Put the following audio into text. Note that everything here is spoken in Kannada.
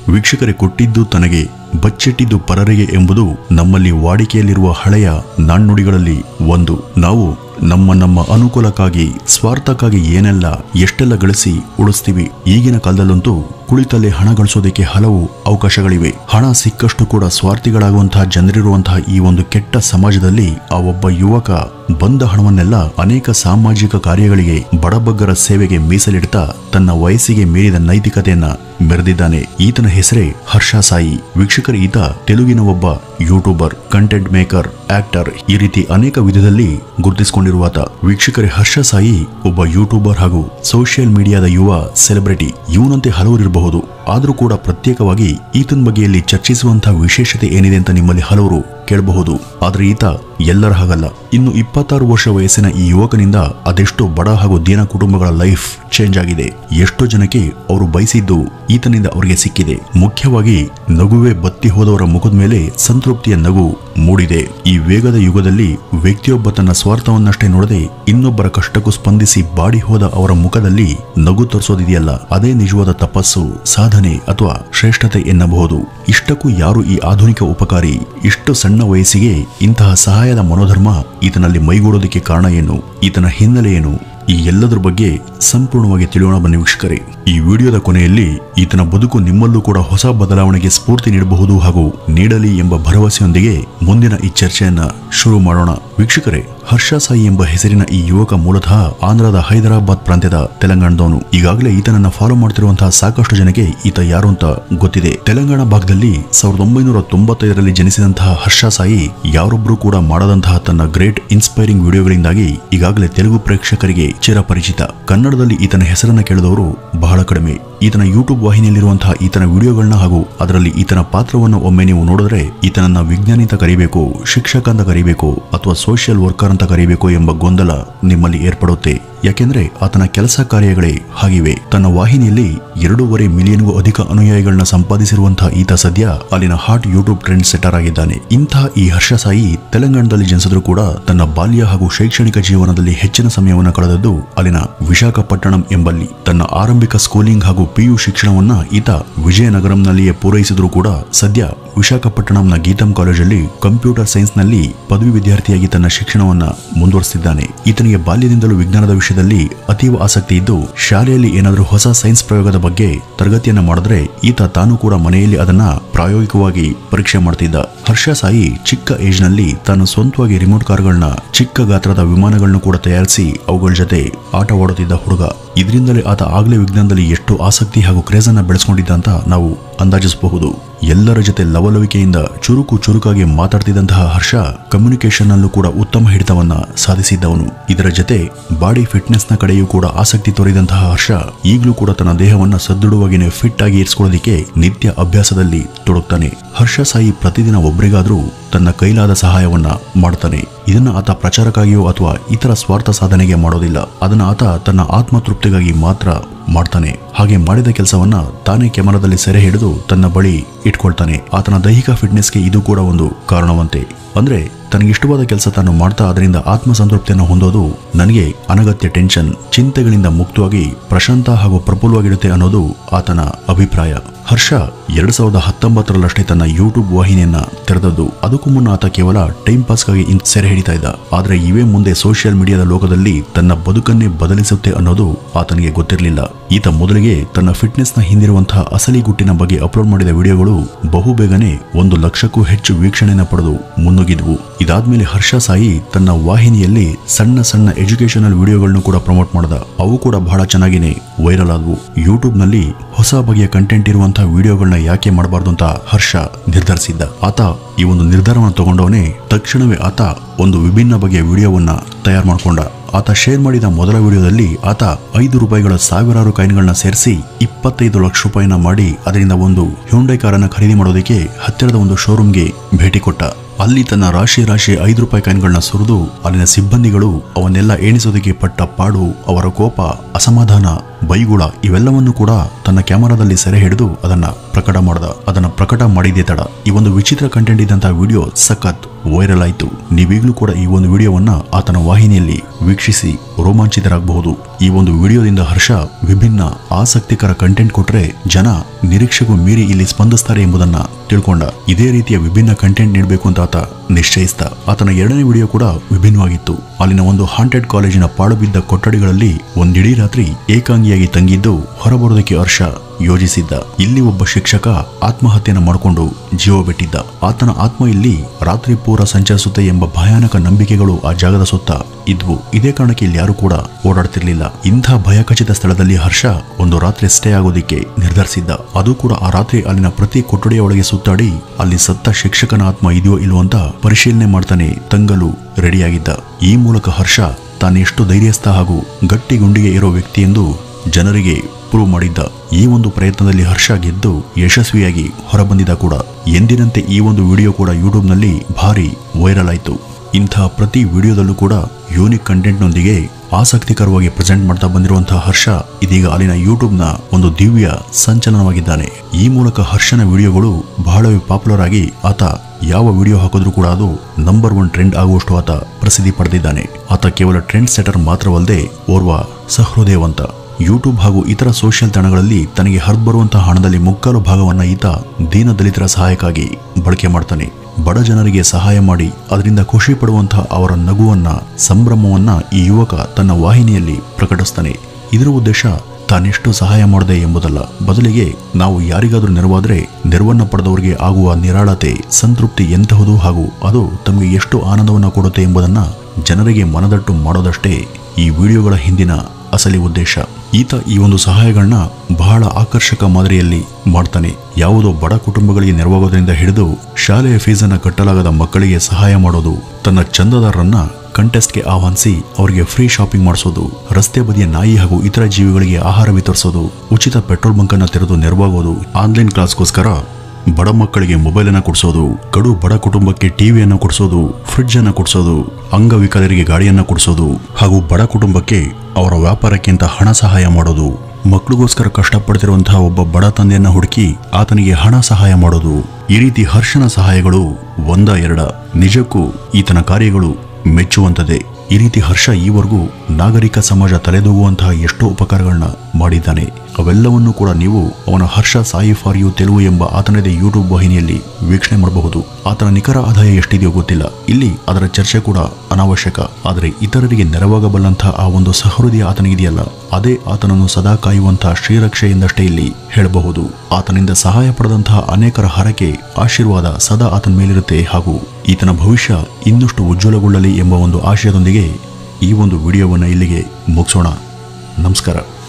ವೀಕ್ಷಕರೇ ಕೊಟ್ಟಿದ್ದು ತನಗೆ ಬಚ್ಚಿಟ್ಟಿದ್ದು ಪರರಿಗೆ ಎಂಬುದು ನಮ್ಮಲ್ಲಿ ವಾಡಿಕೆಯಲ್ಲಿರುವ ಹಳೆಯ ನಾಣ್ಣುಡಿಗಳಲ್ಲಿ ಒಂದು ನಾವು ನಮ್ಮ ನಮ್ಮ ಅನುಕೂಲಕ್ಕಾಗಿ ಸ್ವಾರ್ಥಕ್ಕಾಗಿ ಏನೆಲ್ಲ ಎಷ್ಟೆಲ್ಲ ಗಳಿಸಿ ಉಳಿಸ್ತೀವಿ ಈಗಿನ ಕಾಲದಲ್ಲಂತೂ ಕುಳಿತಲ್ಲೇ ಹಣ ಗಳಿಸೋದಕ್ಕೆ ಹಲವು ಅವಕಾಶಗಳಿವೆ ಹಣ ಸಿಕ್ಕಷ್ಟು ಕೂಡ ಸ್ವಾರ್ಥಿಗಳಾಗುವಂತಹ ಜನರಿರುವಂತಹ ಈ ಒಂದು ಕೆಟ್ಟ ಸಮಾಜದಲ್ಲಿ ಆ ಒಬ್ಬ ಯುವಕ ಬಂದ ಹಣವನ್ನೆಲ್ಲ ಅನೇಕ ಸಾಮಾಜಿಕ ಕಾರ್ಯಗಳಿಗೆ ಬಡಬಗ್ಗರ ಸೇವೆಗೆ ಮೀಸಲಿಡ್ತಾ ತನ್ನ ವಯಸ್ಸಿಗೆ ಮೀರಿದ ನೈತಿಕತೆಯನ್ನ ಮೆರೆದಿದ್ದಾನೆ ಈತನ ಹೆಸರೇ ಹರ್ಷ ಸಾಯಿ ವೀಕ್ಷಕರು ಈತ ತೆಲುಗಿನ ಒಬ್ಬ ಯೂಟ್ಯೂಬರ್ ಕಂಟೆಂಟ್ ಮೇಕರ್ ಆಕ್ಟರ್ ಈ ರೀತಿ ಅನೇಕ ವಿಧದಲ್ಲಿ ಗುರುತಿಸಿಕೊಂಡಿರುವಾತ ವೀಕ್ಷಕರೇ ಹರ್ಷ ಸಾಯಿ ಒಬ್ಬ ಯೂಟ್ಯೂಬರ್ ಹಾಗೂ ಸೋಷಿಯಲ್ ಮೀಡಿಯಾದ ಯುವ ಸೆಲೆಬ್ರಿಟಿ ಇವನಂತೆ ಹಲವರು ಇರಬಹುದು ಆದರೂ ಕೂಡ ಪ್ರತ್ಯೇಕವಾಗಿ ಈತನ ಬಗ್ಗೆಯಲ್ಲಿ ಚರ್ಚಿಸುವಂತಹ ವಿಶೇಷತೆ ಏನಿದೆ ಅಂತ ನಿಮ್ಮಲ್ಲಿ ಹಲವರು ಕೇಳಬಹುದು ಆದ್ರೆ ಈತ ಎಲ್ಲರ ಹಾಗಲ್ಲ ಇನ್ನು ಇಪ್ಪತ್ತಾರು ವರ್ಷ ವಯಸ್ಸಿನ ಈ ಯುವಕನಿಂದ ಅದೆಷ್ಟೋ ಬಡ ಹಾಗೂ ದೀನ ಕುಟುಂಬಗಳ ಲೈಫ್ ಚೇಂಜ್ ಆಗಿದೆ ಎಷ್ಟೋ ಜನಕ್ಕೆ ಅವರು ಬಯಸಿದ್ದು ಈತನಿಂದ ಅವರಿಗೆ ಸಿಕ್ಕಿದೆ ಮುಖ್ಯವಾಗಿ ನಗುವೆ ಬತ್ತಿ ಹೋದವರ ಮುಖದ ಮೇಲೆ ಸಂತೃಪ್ತಿಯ ನಗು ಮೂಡಿದೆ ಈ ವೇಗದ ಯುಗದಲ್ಲಿ ವ್ಯಕ್ತಿಯೊಬ್ಬ ತನ್ನ ಸ್ವಾರ್ಥವನ್ನಷ್ಟೇ ನೋಡದೆ ಇನ್ನೊಬ್ಬರ ಕಷ್ಟಕ್ಕೂ ಸ್ಪಂದಿಸಿ ಬಾಡಿ ಹೋದ ಅವರ ಮುಖದಲ್ಲಿ ನಗು ತೋರಿಸೋದಿದೆಯಲ್ಲ ಅದೇ ನಿಜವಾದ ತಪಸ್ಸು ಸಾಧನೆ ಅಥವಾ ಶ್ರೇಷ್ಠತೆ ಎನ್ನಬಹುದು ಇಷ್ಟಕ್ಕೂ ಯಾರು ಈ ಆಧುನಿಕ ಉಪಕಾರಿ ಇಷ್ಟು ಸಣ್ಣ ವಯಸ್ಸಿಗೆ ಇಂತಹ ಸಹಾಯದ ಮನೋಧರ್ಮ ಈತನಲ್ಲಿ ಮೈಗೂಡೋದಕ್ಕೆ ಕಾರಣ ಏನು ಈತನ ಹಿನ್ನೆಲೆ ಏನು ಈ ಎಲ್ಲದರ ಬಗ್ಗೆ ಸಂಪೂರ್ಣವಾಗಿ ತಿಳಿಯೋಣ ಬನ್ನಿ ವೀಕ್ಷಕರೇ ಈ ವಿಡಿಯೋದ ಕೊನೆಯಲ್ಲಿ ಈತನ ಬದುಕು ನಿಮ್ಮಲ್ಲೂ ಕೂಡ ಹೊಸ ಬದಲಾವಣೆಗೆ ಸ್ಫೂರ್ತಿ ನೀಡಬಹುದು ಹಾಗೂ ನೀಡಲಿ ಎಂಬ ಭರವಸೆಯೊಂದಿಗೆ ಮುಂದಿನ ಈ ಚರ್ಚೆಯನ್ನ ಶುರು ಮಾಡೋಣ ವೀಕ್ಷಕರೇ ಹರ್ಷ ಸಾಯಿ ಎಂಬ ಹೆಸರಿನ ಈ ಯುವಕ ಮೂಲತಃ ಆಂಧ್ರದ ಹೈದರಾಬಾದ್ ಪ್ರಾಂತ್ಯದ ತೆಲಂಗಾಣದವನು ಈಗಾಗಲೇ ಈತನನ್ನ ಫಾಲೋ ಮಾಡ್ತಿರುವಂತಹ ಸಾಕಷ್ಟು ಜನಕ್ಕೆ ಈತ ಯಾರು ಅಂತ ಗೊತ್ತಿದೆ ತೆಲಂಗಾಣ ಭಾಗದಲ್ಲಿ ಸಾವಿರದ ಒಂಬೈನೂರ ತೊಂಬತ್ತೈದರಲ್ಲಿ ಜನಿಸಿದಂತಹ ಹರ್ಷ ಸಾಯಿ ಯಾರೊಬ್ಬರೂ ಕೂಡ ಮಾಡದಂತಹ ತನ್ನ ಗ್ರೇಟ್ ಇನ್ಸ್ಪೈರಿಂಗ್ ವಿಡಿಯೋಗಳಿಂದಾಗಿ ಈಗಾಗಲೇ ತೆಲುಗು ಪ್ರೇಕ್ಷಕರಿಗೆ ಚಿರಪರಿಚಿತ ಕನ್ನಡದಲ್ಲಿ ಈತನ ಹೆಸರನ್ನ ಕೇಳಿದವರು ಬಹಳ ಕಡಿಮೆ ಈತನ ಯೂಟ್ಯೂಬ್ ವಾಹಿನಿಯಲ್ಲಿರುವಂತಹ ಈತನ ವಿಡಿಯೋಗಳನ್ನ ಹಾಗೂ ಅದರಲ್ಲಿ ಈತನ ಪಾತ್ರವನ್ನು ಒಮ್ಮೆ ನೀವು ನೋಡಿದ್ರೆ ಈತನನ್ನ ವಿಜ್ಞಾನಿ ಅಂತ ಕರಿಬೇಕು ಶಿಕ್ಷಕ ಅಂತ ಕರಿಬೇಕು ಅಥವಾ ಸೋಷಿಯಲ್ ವರ್ಕರ್ ಅಂತ ಕರಿಬೇಕು ಎಂಬ ಗೊಂದಲ ನಿಮ್ಮಲ್ಲಿ ಏರ್ಪಡುತ್ತೆ ಯಾಕೆಂದ್ರೆ ಆತನ ಕೆಲಸ ಕಾರ್ಯಗಳೇ ಹಾಗಿವೆ ತನ್ನ ವಾಹಿನಿಯಲ್ಲಿ ಎರಡೂವರೆ ಮಿಲಿಯನ್ಗೂ ಅಧಿಕ ಅನುಯಾಯಿಗಳನ್ನ ಸಂಪಾದಿಸಿರುವಂತಹ ಈತ ಸದ್ಯ ಅಲ್ಲಿನ ಹಾಟ್ ಯೂಟ್ಯೂಬ್ ಟ್ರೆಂಡ್ ಸೆಟರ್ ಆಗಿದ್ದಾನೆ ಇಂತಹ ಈ ಹರ್ಷ ಸಾಯಿ ತೆಲಂಗಾಣದಲ್ಲಿ ಜನಿಸಿದ್ರು ಕೂಡ ತನ್ನ ಬಾಲ್ಯ ಹಾಗೂ ಶೈಕ್ಷಣಿಕ ಜೀವನದಲ್ಲಿ ಹೆಚ್ಚಿನ ಸಮಯವನ್ನು ಕಳೆದದ್ದು ಅಲ್ಲಿನ ವಿಶಾಖಪಟ್ಟಣಂ ಎಂಬಲ್ಲಿ ತನ್ನ ಆರಂಭಿಕ ಸ್ಕೂಲಿಂಗ್ ಹಾಗೂ ಪಿಯು ಶಿಕ್ಷಣವನ್ನ ಈತ ವಿಜಯನಗರಂನಲ್ಲಿಯೇ ಪೂರೈಸಿದ್ರು ಕೂಡ ಸದ್ಯ ವಿಶಾಖಪಟ್ಟಣಂನ ಗೀತಂ ಕಾಲೇಜಲ್ಲಿ ಕಂಪ್ಯೂಟರ್ ಸೈನ್ಸ್ನಲ್ಲಿ ಪದವಿ ವಿದ್ಯಾರ್ಥಿಯಾಗಿ ತನ್ನ ಶಿಕ್ಷಣವನ್ನ ಮುಂದುವರಿಸಿದ್ದಾನೆ ಈತನಿಗೆ ಬಾಲ್ಯದಿಂದಲೂ ವಿಜ್ಞಾನದ ವಿಷಯದಲ್ಲಿ ಅತೀವ ಆಸಕ್ತಿ ಇದ್ದು ಶಾಲೆಯಲ್ಲಿ ಏನಾದರೂ ಹೊಸ ಸೈನ್ಸ್ ಪ್ರಯೋಗದ ಬಗ್ಗೆ ತರಗತಿಯನ್ನ ಮಾಡಿದ್ರೆ ಈತ ತಾನು ಕೂಡ ಮನೆಯಲ್ಲಿ ಅದನ್ನ ಪ್ರಾಯೋಗಿಕವಾಗಿ ಪರೀಕ್ಷೆ ಮಾಡ್ತಿದ್ದ ಹರ್ಷ ಸಾಯಿ ಚಿಕ್ಕ ಏಜ್ ನಲ್ಲಿ ತಾನು ಸ್ವಂತವಾಗಿ ರಿಮೋಟ್ ಕಾರ್ಗಳನ್ನ ಚಿಕ್ಕ ಗಾತ್ರದ ವಿಮಾನಗಳನ್ನು ಕೂಡ ತಯಾರಿಸಿ ಅವುಗಳ ಜೊತೆ ಆಟವಾಡುತ್ತಿದ್ದ ಹುಡುಗ ಇದರಿಂದಲೇ ಆತ ಆಗ್ಲೇ ವಿಜ್ಞಾನದಲ್ಲಿ ಎಷ್ಟು ಆಸಕ್ತಿ ಹಾಗೂ ಕ್ರೇಜ್ ಅನ್ನ ಬೆಳೆಸ್ಕೊಂಡಿದ್ದ ಅಂತ ನಾವು ಅಂದಾಜಿಸಬಹುದು ಎಲ್ಲರ ಜೊತೆ ಲವಲವಿಕೆಯಿಂದ ಚುರುಕು ಚುರುಕಾಗಿ ಮಾತಾಡ್ತಿದ್ದಂತಹ ಹರ್ಷ ಕಮ್ಯುನಿಕೇಶನ್ ಅಲ್ಲೂ ಕೂಡ ಉತ್ತಮ ಹಿಡಿತವನ್ನ ಸಾಧಿಸಿದ್ದವನು ಇದರ ಜೊತೆ ಬಾಡಿ ಫಿಟ್ನೆಸ್ ನ ಕಡೆಯೂ ಕೂಡ ಆಸಕ್ತಿ ತೋರಿದಂತಹ ಹರ್ಷ ಈಗಲೂ ಕೂಡ ತನ್ನ ದೇಹವನ್ನ ಸದೃಢವಾಗಿನೇ ಫಿಟ್ ಆಗಿ ಇರಿಸ್ಕೊಳ್ಳೋದಿಕ್ಕೆ ನಿತ್ಯ ಅಭ್ಯಾಸದಲ್ಲಿ ತೊಡಗ್ತಾನೆ ಹರ್ಷ ಸಾಯಿ ಪ್ರತಿದಿನ ಒಬ್ಬರಿಗಾದ್ರೂ ತನ್ನ ಕೈಲಾದ ಸಹಾಯವನ್ನ ಮಾಡ್ತಾನೆ ಇದನ್ನ ಆತ ಪ್ರಚಾರಕ್ಕಾಗಿಯೋ ಅಥವಾ ಇತರ ಸ್ವಾರ್ಥ ಸಾಧನೆಗೆ ಮಾಡೋದಿಲ್ಲ ಅದನ್ನ ಆತ ತನ್ನ ಆತ್ಮತೃಪ್ತಿಗಾಗಿ ಮಾತ್ರ ಮಾಡ್ತಾನೆ ಹಾಗೆ ಮಾಡಿದ ಕೆಲಸವನ್ನ ತಾನೇ ಕ್ಯಾಮರಾದಲ್ಲಿ ಸೆರೆ ಹಿಡಿದು ತನ್ನ ಬಳಿ ಇಟ್ಕೊಳ್ತಾನೆ ಆತನ ದೈಹಿಕ ಫಿಟ್ನೆಸ್ಗೆ ಇದು ಕೂಡ ಒಂದು ಕಾರಣವಂತೆ ಅಂದ್ರೆ ತನಗಿಷ್ಟವಾದ ಕೆಲಸ ತಾನು ಮಾಡ್ತಾ ಅದರಿಂದ ಆತ್ಮಸಂತೃಪ್ತಿಯನ್ನು ಹೊಂದೋದು ನನಗೆ ಅನಗತ್ಯ ಟೆನ್ಷನ್ ಚಿಂತೆಗಳಿಂದ ಮುಕ್ತವಾಗಿ ಪ್ರಶಾಂತ ಹಾಗೂ ಪ್ರಫುಲ್ಲವಾಗಿರುತ್ತೆ ಅನ್ನೋದು ಆತನ ಅಭಿಪ್ರಾಯ ಹರ್ಷ ಎರಡ್ ಸಾವಿರದ ಹತ್ತೊಂಬತ್ತರಲ್ಲಷ್ಟೇ ತನ್ನ ಯೂಟ್ಯೂಬ್ ವಾಹಿನಿಯನ್ನ ತೆರೆದದ್ದು ಅದಕ್ಕೂ ಮುನ್ನ ಆತ ಕೇವಲ ಟೈಮ್ ಪಾಸ್ಗಾಗಿ ಇನ್ ಸೆರೆ ಹಿಡಿತಾ ಇದ್ದ ಆದ್ರೆ ಇವೇ ಮುಂದೆ ಸೋಷಿಯಲ್ ಮೀಡಿಯಾದ ಲೋಕದಲ್ಲಿ ತನ್ನ ಬದುಕನ್ನೇ ಬದಲಿಸುತ್ತೆ ಅನ್ನೋದು ಆತನಿಗೆ ಗೊತ್ತಿರಲಿಲ್ಲ ಈತ ಮೊದಲಿಗೆ ತನ್ನ ಫಿಟ್ನೆಸ್ ನ ಹಿಂದಿರುವಂತಹ ಅಸಲಿ ಗುಟ್ಟಿನ ಬಗ್ಗೆ ಅಪ್ಲೋಡ್ ಮಾಡಿದ ವಿಡಿಯೋಗಳು ಬಹುಬೇಗನೆ ಒಂದು ಲಕ್ಷಕ್ಕೂ ಹೆಚ್ಚು ವೀಕ್ಷಣೆನ ಪಡೆದು ಮುನ್ನುಗ್ಗಿದ್ವು ಇದಾದ್ಮೇಲೆ ಹರ್ಷ ಸಾಯಿ ತನ್ನ ವಾಹಿನಿಯಲ್ಲಿ ಸಣ್ಣ ಸಣ್ಣ ಎಜುಕೇಶನಲ್ ವಿಡಿಯೋಗಳನ್ನು ಕೂಡ ಪ್ರಮೋಟ್ ಮಾಡ್ದ ಅವು ಕೂಡ ಬಹಳ ಚೆನ್ನಾಗಿನೇ ವೈರಲ್ ಆದವು ಯೂಟ್ಯೂಬ್ ನಲ್ಲಿ ಹೊಸ ಬಗೆಯ ಕಂಟೆಂಟ್ ಇರುವಂತಹ ವಿಡಿಯೋಗಳನ್ನ ಯಾಕೆ ಮಾಡಬಾರ್ದು ಅಂತ ಹರ್ಷ ನಿರ್ಧರಿಸಿದ್ದ ಆತ ಈ ಒಂದು ನಿರ್ಧಾರವನ್ನು ತಗೊಂಡವನೇ ತಕ್ಷಣವೇ ಆತ ಒಂದು ವಿಭಿನ್ನ ಬಗೆಯ ವಿಡಿಯೋವನ್ನ ತಯಾರು ಮಾಡಿಕೊಂಡ ಆತ ಶೇರ್ ಮಾಡಿದ ಮೊದಲ ವಿಡಿಯೋದಲ್ಲಿ ಆತ ಐದು ರೂಪಾಯಿಗಳ ಸಾವಿರಾರು ಕಾಯಿನ್ಗಳನ್ನ ಸೇರಿಸಿ ಇಪ್ಪತ್ತೈದು ಲಕ್ಷ ರೂಪಾಯಿನ ಮಾಡಿ ಅದರಿಂದ ಒಂದು ಹ್ಯುಂಡೈ ಕಾರನ್ನ ಖರೀದಿ ಮಾಡೋದಕ್ಕೆ ಹತ್ತಿರದ ಒಂದು ಶೋರೂಮ್ಗೆ ಭೇಟಿ ಕೊಟ್ಟ ಅಲ್ಲಿ ತನ್ನ ರಾಶಿ ರಾಶಿ ಐದು ರೂಪಾಯಿ ಕಾಯಿನ್ಗಳನ್ನ ಸುರಿದು ಅಲ್ಲಿನ ಸಿಬ್ಬಂದಿಗಳು ಅವನ್ನೆಲ್ಲ ಎಣಿಸೋದಕ್ಕೆ ಪಟ್ಟ ಪಾಡು ಅವರ ಕೋಪ ಅಸಮಾಧಾನ ಬೈಗುಳ ಇವೆಲ್ಲವನ್ನು ಕೂಡ ತನ್ನ ಕ್ಯಾಮರಾದಲ್ಲಿ ಸೆರೆ ಹಿಡಿದು ಅದನ್ನ ಪ್ರಕಟ ಮಾಡ್ದ ಅದನ್ನ ಪ್ರಕಟ ಮಾಡಿದ್ದೇ ತಡ ಈ ಒಂದು ವಿಚಿತ್ರ ಕಂಟೆಂಟ್ ಇದ್ದಂತಹ ವಿಡಿಯೋ ಸಖತ್ ವೈರಲ್ ಆಯಿತು ನೀವೀಗಲೂ ಕೂಡ ಈ ಒಂದು ವಿಡಿಯೋವನ್ನ ಆತನ ವಾಹಿನಿಯಲ್ಲಿ ವೀಕ್ಷಿಸಿ ರೋಮಾಂಚಿತರಾಗಬಹುದು ಈ ಒಂದು ವಿಡಿಯೋದಿಂದ ಹರ್ಷ ವಿಭಿನ್ನ ಆಸಕ್ತಿಕರ ಕಂಟೆಂಟ್ ಕೊಟ್ರೆ ಜನ ನಿರೀಕ್ಷೆಗೂ ಮೀರಿ ಇಲ್ಲಿ ಸ್ಪಂದಿಸ್ತಾರೆ ಎಂಬುದನ್ನ ತಿಳ್ಕೊಂಡ ಇದೇ ರೀತಿಯ ವಿಭಿನ್ನ ಕಂಟೆಂಟ್ ನೀಡಬೇಕು ಅಂತ ಆತ ನಿಶ್ಚಯಿಸಿದ ಆತನ ಎರಡನೇ ವಿಡಿಯೋ ಕೂಡ ವಿಭಿನ್ನವಾಗಿತ್ತು ಅಲ್ಲಿನ ಒಂದು ಹಾಂಟೆಡ್ ಕಾಲೇಜಿನ ಪಾಳು ಬಿದ್ದ ಕೊಠಡಿಗಳಲ್ಲಿ ಒಂದಿಡೀ ರಾತ್ರಿ ಏಕಾಂಗಿಯಾಗಿ ತಂಗಿದ್ದು ಹೊರಬರೋದಕ್ಕೆ ಹರ್ಷ ಯೋಜಿಸಿದ್ದ ಇಲ್ಲಿ ಒಬ್ಬ ಶಿಕ್ಷಕ ಆತ್ಮಹತ್ಯೆಯನ್ನು ಮಾಡಿಕೊಂಡು ಜೀವ ಬಿಟ್ಟಿದ್ದ ಆತನ ಆತ್ಮ ಇಲ್ಲಿ ರಾತ್ರಿ ಪೂರ ಸಂಚರಿಸುತ್ತೆ ಎಂಬ ಭಯಾನಕ ನಂಬಿಕೆಗಳು ಆ ಜಾಗದ ಸುತ್ತ ಇದ್ವು ಇದೇ ಕಾರಣಕ್ಕೆ ಇಲ್ಲಿ ಯಾರು ಕೂಡ ಓಡಾಡ್ತಿರ್ಲಿಲ್ಲ ಇಂಥ ಭಯಖಚಿತ ಸ್ಥಳದಲ್ಲಿ ಹರ್ಷ ಒಂದು ರಾತ್ರಿ ಸ್ಟೇ ಆಗೋದಿಕ್ಕೆ ನಿರ್ಧರಿಸಿದ್ದ ಅದು ಕೂಡ ಆ ರಾತ್ರಿ ಅಲ್ಲಿನ ಪ್ರತಿ ಕೊಠಡಿಯ ಒಳಗೆ ಸುತ್ತಾಡಿ ಅಲ್ಲಿ ಸತ್ತ ಶಿಕ್ಷಕನ ಆತ್ಮ ಇದೆಯೋ ಇಲ್ವೋ ಅಂತ ಪರಿಶೀಲನೆ ಮಾಡ್ತಾನೆ ತಂಗಲು ರೆಡಿಯಾಗಿದ್ದ ಈ ಮೂಲಕ ಹರ್ಷ ತಾನೆಷ್ಟು ಧೈರ್ಯಸ್ಥ ಹಾಗೂ ಗಟ್ಟಿ ಗುಂಡಿಗೆ ಇರೋ ವ್ಯಕ್ತಿ ಎಂದು ಜನರಿಗೆ ಪ್ರೂವ್ ಮಾಡಿದ್ದ ಈ ಒಂದು ಪ್ರಯತ್ನದಲ್ಲಿ ಹರ್ಷ ಗೆದ್ದು ಯಶಸ್ವಿಯಾಗಿ ಹೊರಬಂದಿದ್ದ ಕೂಡ ಎಂದಿನಂತೆ ಈ ಒಂದು ವಿಡಿಯೋ ಕೂಡ ಯೂಟ್ಯೂಬ್ನಲ್ಲಿ ಭಾರಿ ವೈರಲ್ ಆಯಿತು ಇಂಥ ಪ್ರತಿ ವಿಡಿಯೋದಲ್ಲೂ ಕೂಡ ಯೂನಿಕ್ ಕಂಟೆಂಟ್ನೊಂದಿಗೆ ಆಸಕ್ತಿಕರವಾಗಿ ಪ್ರೆಸೆಂಟ್ ಮಾಡ್ತಾ ಬಂದಿರುವಂತಹ ಹರ್ಷ ಇದೀಗ ಅಲ್ಲಿನ ಯೂಟ್ಯೂಬ್ನ ಒಂದು ದಿವ್ಯ ಸಂಚಲನವಾಗಿದ್ದಾನೆ ಈ ಮೂಲಕ ಹರ್ಷನ ವಿಡಿಯೋಗಳು ಬಹಳವೇ ಪಾಪ್ಯುಲರ್ ಆಗಿ ಆತ ಯಾವ ವಿಡಿಯೋ ಹಾಕಿದ್ರೂ ಕೂಡ ಅದು ನಂಬರ್ ಒನ್ ಟ್ರೆಂಡ್ ಆಗುವಷ್ಟು ಆತ ಪ್ರಸಿದ್ಧಿ ಪಡೆದಿದ್ದಾನೆ ಆತ ಕೇವಲ ಟ್ರೆಂಡ್ ಸೆಟರ್ ಮಾತ್ರವಲ್ಲದೆ ಓರ್ವ ಸಹೃದಯವಂತ ಯೂಟ್ಯೂಬ್ ಹಾಗೂ ಇತರ ಸೋಷಿಯಲ್ ತಾಣಗಳಲ್ಲಿ ತನಗೆ ಹರಿಬರುವಂತಹ ಹಣದಲ್ಲಿ ಮುಕ್ಕಾಲು ಭಾಗವನ್ನ ಈತ ದೀನ ದಲಿತರ ಸಹಾಯಕ್ಕಾಗಿ ಬಳಕೆ ಮಾಡ್ತಾನೆ ಬಡ ಜನರಿಗೆ ಸಹಾಯ ಮಾಡಿ ಅದರಿಂದ ಖುಷಿ ಪಡುವಂತಹ ಅವರ ನಗುವನ್ನ ಸಂಭ್ರಮವನ್ನ ಈ ಯುವಕ ತನ್ನ ವಾಹಿನಿಯಲ್ಲಿ ಪ್ರಕಟಿಸ್ತಾನೆ ಇದರ ಉದ್ದೇಶ ತಾನೆಷ್ಟು ಸಹಾಯ ಮಾಡಿದೆ ಎಂಬುದಲ್ಲ ಬದಲಿಗೆ ನಾವು ಯಾರಿಗಾದ್ರೂ ನೆರವಾದ್ರೆ ನೆರವನ್ನ ಪಡೆದವರಿಗೆ ಆಗುವ ನಿರಾಳತೆ ಸಂತೃಪ್ತಿ ಎಂತಹುದು ಹಾಗೂ ಅದು ತಮಗೆ ಎಷ್ಟು ಆನಂದವನ್ನ ಕೊಡುತ್ತೆ ಎಂಬುದನ್ನ ಜನರಿಗೆ ಮನದಟ್ಟು ಮಾಡೋದಷ್ಟೇ ಈ ವಿಡಿಯೋಗಳ ಹಿಂದಿನ ಅಸಲಿ ಉದ್ದೇಶ ಈತ ಈ ಒಂದು ಸಹಾಯಗಳನ್ನ ಬಹಳ ಆಕರ್ಷಕ ಮಾದರಿಯಲ್ಲಿ ಮಾಡ್ತಾನೆ ಯಾವುದೋ ಬಡ ಕುಟುಂಬಗಳಿಗೆ ನೆರವಾಗೋದ್ರಿಂದ ಹಿಡಿದು ಶಾಲೆಯ ಫೀಸನ್ನ ಕಟ್ಟಲಾಗದ ಮಕ್ಕಳಿಗೆ ಸಹಾಯ ಮಾಡೋದು ತನ್ನ ಚಂದದಾರರನ್ನ ಕಂಟೆಸ್ಟ್ಗೆ ಆಹ್ವಾನಿಸಿ ಅವರಿಗೆ ಫ್ರೀ ಶಾಪಿಂಗ್ ಮಾಡಿಸೋದು ರಸ್ತೆ ಬದಿಯ ನಾಯಿ ಹಾಗೂ ಇತರ ಜೀವಿಗಳಿಗೆ ಆಹಾರ ವಿತರಿಸೋದು ಉಚಿತ ಪೆಟ್ರೋಲ್ ಬಂಕ್ ಅನ್ನ ತೆರೆದು ನೆರವಾಗೋದು ಆನ್ಲೈನ್ ಕ್ಲಾಸ್ಗೋಸ್ಕರ ಬಡ ಮಕ್ಕಳಿಗೆ ಮೊಬೈಲ್ ಅನ್ನ ಕೊಡಿಸೋದು ಕಡು ಬಡ ಕುಟುಂಬಕ್ಕೆ ಟಿವಿಯನ್ನ ಕೊಡಿಸೋದು ಫ್ರಿಡ್ಜ್ ಅನ್ನ ಕೊಡಿಸೋದು ಅಂಗವಿಕಲರಿಗೆ ಗಾಡಿಯನ್ನ ಕೊಡಿಸೋದು ಹಾಗೂ ಬಡ ಕುಟುಂಬಕ್ಕೆ ಅವರ ವ್ಯಾಪಾರಕ್ಕಿಂತ ಹಣ ಸಹಾಯ ಮಾಡೋದು ಮಕ್ಕಳಿಗೋಸ್ಕರ ಕಷ್ಟಪಡ್ತಿರುವಂತಹ ಒಬ್ಬ ಬಡ ತಂದೆಯನ್ನ ಹುಡುಕಿ ಆತನಿಗೆ ಹಣ ಸಹಾಯ ಮಾಡೋದು ಈ ರೀತಿ ಹರ್ಷನ ಸಹಾಯಗಳು ಒಂದ ಎರಡ ನಿಜಕ್ಕೂ ಈತನ ಕಾರ್ಯಗಳು ಮೆಚ್ಚುವಂತದೆ ಈ ರೀತಿ ಹರ್ಷ ಈವರೆಗೂ ನಾಗರಿಕ ಸಮಾಜ ತಲೆದೂಗುವಂತಹ ಎಷ್ಟೋ ಉಪಕಾರಗಳನ್ನ ಮಾಡಿದ್ದಾನೆ ಅವೆಲ್ಲವನ್ನೂ ಕೂಡ ನೀವು ಅವನ ಹರ್ಷ ಸಾಯಿ ಫಾರ್ ಯು ತೆಲುಗು ಎಂಬ ಆತನದೇ ಯೂಟ್ಯೂಬ್ ವಾಹಿನಿಯಲ್ಲಿ ವೀಕ್ಷಣೆ ಮಾಡಬಹುದು ಆತನ ನಿಖರ ಆದಾಯ ಎಷ್ಟಿದೆಯೋ ಗೊತ್ತಿಲ್ಲ ಇಲ್ಲಿ ಅದರ ಚರ್ಚೆ ಕೂಡ ಅನಾವಶ್ಯಕ ಆದರೆ ಇತರರಿಗೆ ನೆರವಾಗಬಲ್ಲಂತಹ ಆ ಒಂದು ಸಹೃದಯ ಆತನಿಗಿದೆಯಲ್ಲ ಅದೇ ಆತನನ್ನು ಸದಾ ಕಾಯುವಂತಹ ಶ್ರೀರಕ್ಷೆ ಎಂದಷ್ಟೇ ಇಲ್ಲಿ ಹೇಳಬಹುದು ಆತನಿಂದ ಸಹಾಯ ಪಡೆದಂತಹ ಅನೇಕರ ಹರಕೆ ಆಶೀರ್ವಾದ ಸದಾ ಆತನ ಮೇಲಿರುತ್ತೆ ಹಾಗೂ ಈತನ ಭವಿಷ್ಯ ಇನ್ನಷ್ಟು ಉಜ್ವಲಗೊಳ್ಳಲಿ ಎಂಬ ಒಂದು ಆಶಯದೊಂದಿಗೆ ಈ ಒಂದು ವಿಡಿಯೋವನ್ನು ಇಲ್ಲಿಗೆ ಮುಗಿಸೋಣ ನಮಸ್ಕಾರ